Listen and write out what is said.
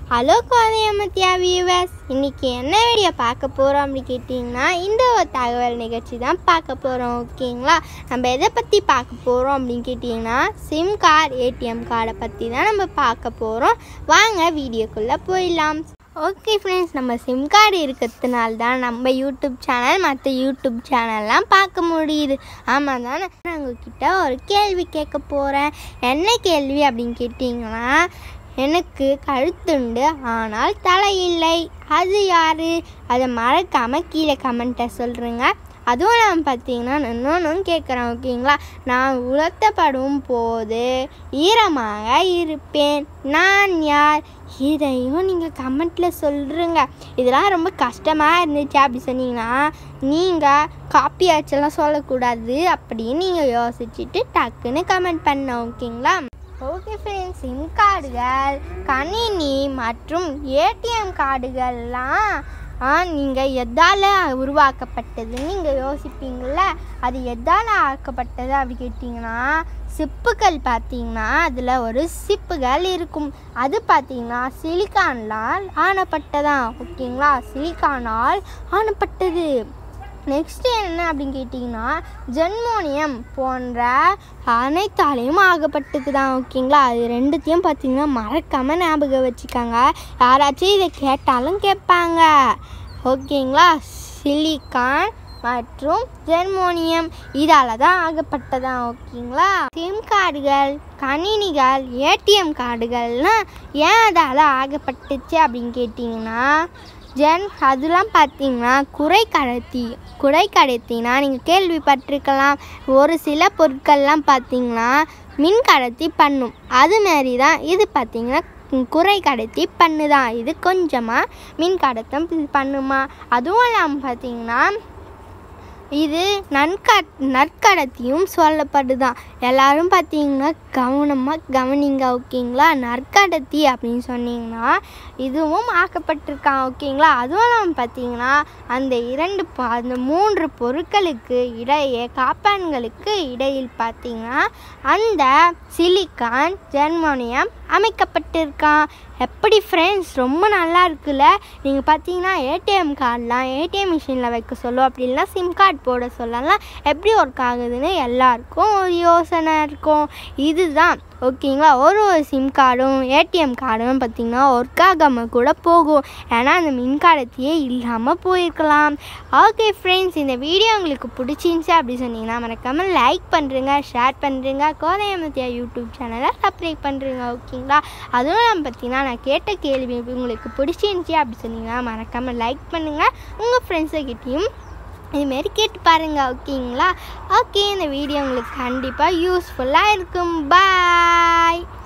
hello கோதையமத்தியா viewers இன்னைக்கு என்ன video பார்க்க போகிறோம் அப்படி கேட்டிங்கன்னா இந்த ஒரு தகவல் நிகழ்ச்சி தான் பார்க்க போகிறோம் ஓகேங்களா நம்ம எதை பற்றி பார்க்க போகிறோம் அப்படின்னு கேட்டிங்கன்னா சிம் கார்டு ஏடிஎம் கார்டை பற்றி தான் நம்ம பார்க்க போகிறோம் வாங்க வீடியோக்குள்ளே போயிடலாம் ஓகே ஃப்ரெண்ட்ஸ் நம்ம சிம் கார்டு இருக்கிறதுனால தான் நம்ம யூடியூப் சேனல் மற்ற யூடியூப் சேனல்லாம் பார்க்க முடியுது ஆமாம் தானே நான் உங்ககிட்ட ஒரு கேள்வி கேட்க போகிறேன் என்ன கேள்வி அப்படின்னு கேட்டிங்கன்னா எனக்கு கழுத்துண்டு ஆனால் தலை இல்லை அது யாரு அதை மறக்காமல் கீழே கமெண்ட்டை சொல்கிறேங்க அதுவும் நான் பார்த்தீங்கன்னா நான் இன்னொன்றும் கேட்குறேன் ஓகேங்களா நான் உலர்த்தப்படும் போது ஈரமாக இருப்பேன் நான் யார் இதையும் நீங்கள் கமெண்ட்டில் சொல்கிறீங்க இதெல்லாம் ரொம்ப கஷ்டமாக இருந்துச்சு அப்படி சொன்னீங்கன்னா நீங்கள் காப்பி ஆச்செல்லாம் சொல்லக்கூடாது அப்படின்னு நீங்கள் யோசிச்சுட்டு டக்குன்னு கமெண்ட் பண்ண ஓகேங்களா ஓகே ஃப்ரெண்ட்ஸ் சிம் கார்டுகள் கணினி மற்றும் ஏடிஎம் கார்டுகள்லாம் நீங்கள் எதால் உருவாக்கப்பட்டதுன்னு நீங்கள் யோசிப்பீங்கள அது எதால் ஆக்கப்பட்டது அப்படி கேட்டிங்கன்னா சிப்புகள் பார்த்தீங்கன்னா அதில் ஒரு சிப்புகள் இருக்கும் அது பார்த்தீங்கன்னா சிலிக்கானால் ஆனப்பட்டதான் ஓகேங்களா சிலிக்கானால் ஆனப்பட்டது நெக்ஸ்ட் என்ன அப்படின்னு கேட்டிங்கன்னா ஜென்மோனியம் போன்ற அனைத்தாலையும் ஆகப்பட்டது தான் ஓகேங்களா அது ரெண்டுத்தையும் பார்த்தீங்கன்னா மறக்காமல் ஞாபகம் வச்சுக்காங்க யாராச்சும் இதை கேட்டாலும் கேட்பாங்க ஓகேங்களா சிலிக்கான் மற்றும் ஜெர்மோனியம் இதால் தான் ஆகப்பட்டதான் ஓகேங்களா சிம் கார்டுகள் கணினிகள் ஏடிஎம் கார்டுகள்லாம் ஏன் அதால் ஆகப்பட்டுச்சு அப்படின்னு கேட்டிங்கன்னா ஜென் அதெல்லாம் பார்த்தீங்கன்னா குறைக்கடத்தி குறைக்கடத்தினா நீங்கள் கேள்விப்பட்டிருக்கலாம் ஒரு சில பொருட்கள்லாம் பார்த்தீங்கன்னா மின் கடத்தி பண்ணும் அது மாரி தான் இது பார்த்தீங்கன்னா குறை கடத்தி பண்ணுதான் இது கொஞ்சமாக மின் கடத்தம் பண்ணுமா அதுவும் இல்லாமல் பார்த்தீங்கன்னா இது நன்க நற்கடத்தியும் சொல்லப்படுதான் எல்லாரும் பார்த்தீங்கன்னா கவனமாக கவனிங்க ஓகேங்களா நற்கடத்தி அப்படின்னு சொன்னீங்கன்னா இதுவும் ஆக்கப்பட்டிருக்கான் ஓகேங்களா அதுவும் இல்லாமல் பார்த்தீங்கன்னா அந்த இரண்டு ப- அந்த மூன்று பொருட்களுக்கு இடையே காப்பான்களுக்கு இடையில் பார்த்தீங்கன்னா அந்த சிலிக்கான் ஜெர்மோனியம் அமைக்கப்பட்டிருக்கான் எப்படி ஃப்ரெண்ட்ஸ் ரொம்ப நல்லா இருக்குல்ல நீங்கள் பார்த்தீங்கன்னா ஏடிஎம் கார்டெலாம் ஏடிஎம் மிஷினில் வைக்க சொல்லும் அப்படி இல்லைனா சிம் கார்டு போட சொல்லலாம் எப்படி ஒர்க் ஆகுதுன்னு எல்லாருக்கும் ஒரு யோசனை இருக்கும் இதுதான் ஓகேங்களா ஒரு ஒரு சிம் கார்டும் ஏடிஎம் கார்டும் பார்த்திங்கன்னா ஒர்க் ஆகாமல் கூட போகும் ஏன்னா அந்த மின்காலத்தையே இல்லாமல் போயிருக்கலாம் ஓகே ஃப்ரெண்ட்ஸ் இந்த வீடியோ உங்களுக்கு பிடிச்சிருந்துச்சி அப்படி சொன்னீங்கன்னா மறக்காமல் லைக் பண்ணுறேங்க ஷேர் பண்ணுறேங்க கோதையமத்தியா யூடியூப் சேனலை சப்ஸ்கிரைப் பண்ணுறேங்க ஓகேங்களா அதுவும் நம்ம பார்த்தீங்கன்னா நான் கேட்ட கேள்வி உங்களுக்கு பிடிச்சிருந்துச்சி அப்படி சொன்னீங்கன்னா மறக்காமல் லைக் பண்ணுங்கள் உங்கள் ஃப்ரெண்ட்ஸுக்கிட்டேயும் இதுமாரி கேட்டு பாருங்கள் ஓகேங்களா ஓகே இந்த வீடியோ உங்களுக்கு கண்டிப்பாக யூஸ்ஃபுல்லாக இருக்கும் பாய்